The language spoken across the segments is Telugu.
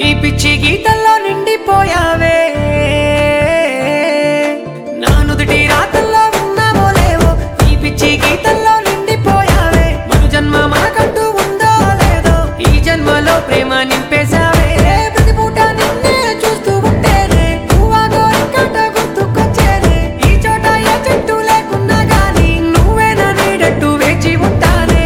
ఈ పిచ్చి గీతల్లో నిండిపోయావే నా నుదుటి రాతల్లో ఉన్నావో లేవో ఈ పిచ్చి గీతల్లో నిండిపోయావే మరు జన్మ మనకంటూ ఉందో లేదో ఈ జన్మలో ప్రేమ నింపేశావే ప్రతి పూట నిన్నే చూస్తూ ఉంటేనే నువ్వా గోరికట గుర్తుకొచ్చేనే ఈ చోట ఏ చెట్టు లేకున్నా గానీ నువ్వే నా నీడట్టు వేచి ఉంటానే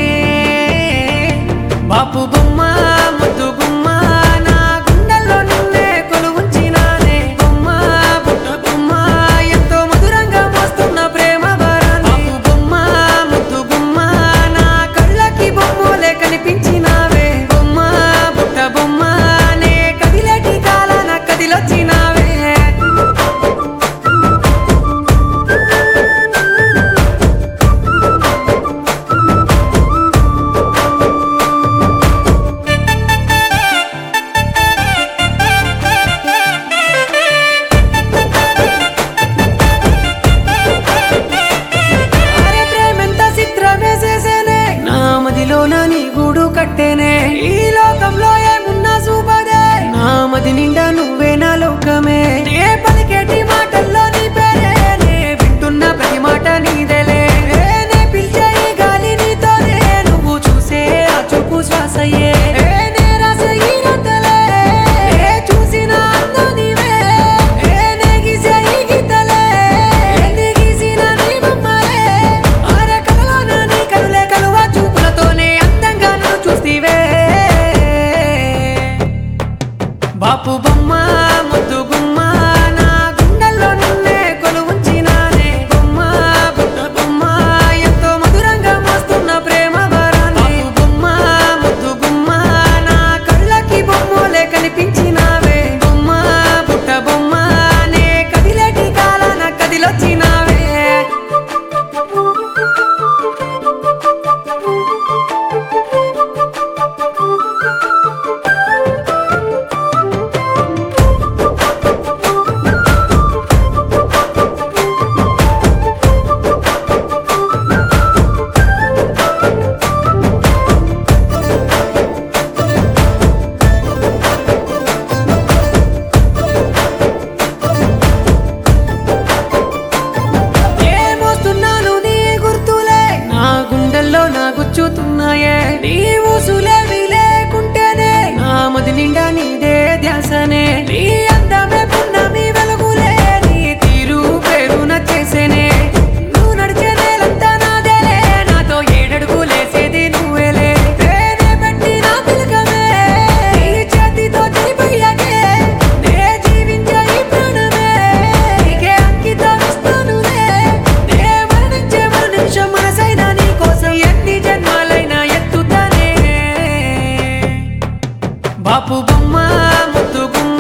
బాపు బొమ్మ ముద్దు గుమ్మ నా గుండెల్లో నిన్నే కొలువుంచినానే బొమ్మ బుట్ట బొమ్మ ఎంతో మధురంగా మోస్తున్న ప్రేమ భారాన్ని బాపు బొమ్మ ముద్దు గుమ్మ నా కళ్ళకి బొమ్మలే కనిపించినావే బొమ్మ బుట్ట బొమ్మ నే కదిలేటి కాలాన కదిలొచ్చినావే అరే ప్రేమెంత చిత్రమేసేసేనే నా మదిలోన నీ గూడు కట్టేనే ఈ లోకంలో ఏమున్నా చూపదే నా మది నిండా నువ్వే నా లోకమే నే పలికేటి మాటల్లో నీ పేరే నే వింటున్న ప్రతి మాట నీదేలే నే పిలిచే ఈ గాలి నీతోనే నువ్వు చూసే ఆ చూపు శ్వాసయ్యే నే రాసే ఈ రాతలే నే చూసిన అందం నీవే నే గీసే ఈ గీతలే నీ గీసిన నీ బొమ్మలే ఆరే కలలోన నీ కనులే కలువ చూపులతోనే అందంగా నన్ను చూస్తీవే బాపు బొమ్మ ముద్దు గుమ్మ నా గుండెల్లో నిన్నే కొలువుంచినానే బొమ్మ బుట్ట బొమ్మ ఎంతో మధురంగా మోస్తున్న ప్రేమ భారాన్ని బాపు బొమ్మ ముద్దు గుమ్మ నా కళ్ళకి బొమ్మలే కనిపించినావే బొమ్మ బుట్ట బొమ్మ నే కదిలేటి కాలాన కదిలొచ్చినావే ఏమోస్తున్నాను నీ గుర్తులే నా గుండెల్లో నా గుచ్చుతున్నాయే నీ ఊసులేవి లేకుంటేనే నా మది నిండా నీదే ధ్యాసనే నీ అందమే పున్నమి వెలుగులే నీ తీరు పేరు నచ్చేసేనే నువ్వు నడిచే నేలంతా నాదేలే నాతో ఏడడుగులేసేది నువ్వేలే తేనె పెట్టి నా తిలకమే నీ చేతితో చెరిపోయాకే నే జీవించే ఈ ప్రాణమే నీకే అంకితం ఇస్తానులే నే మరణించే మరు నిమిషం మనసైనా నీ కోసం ఎన్ని జన్మాలైనా ఎత్తుతానే బాపు బొమ్మ ముద్దు గుమ్మ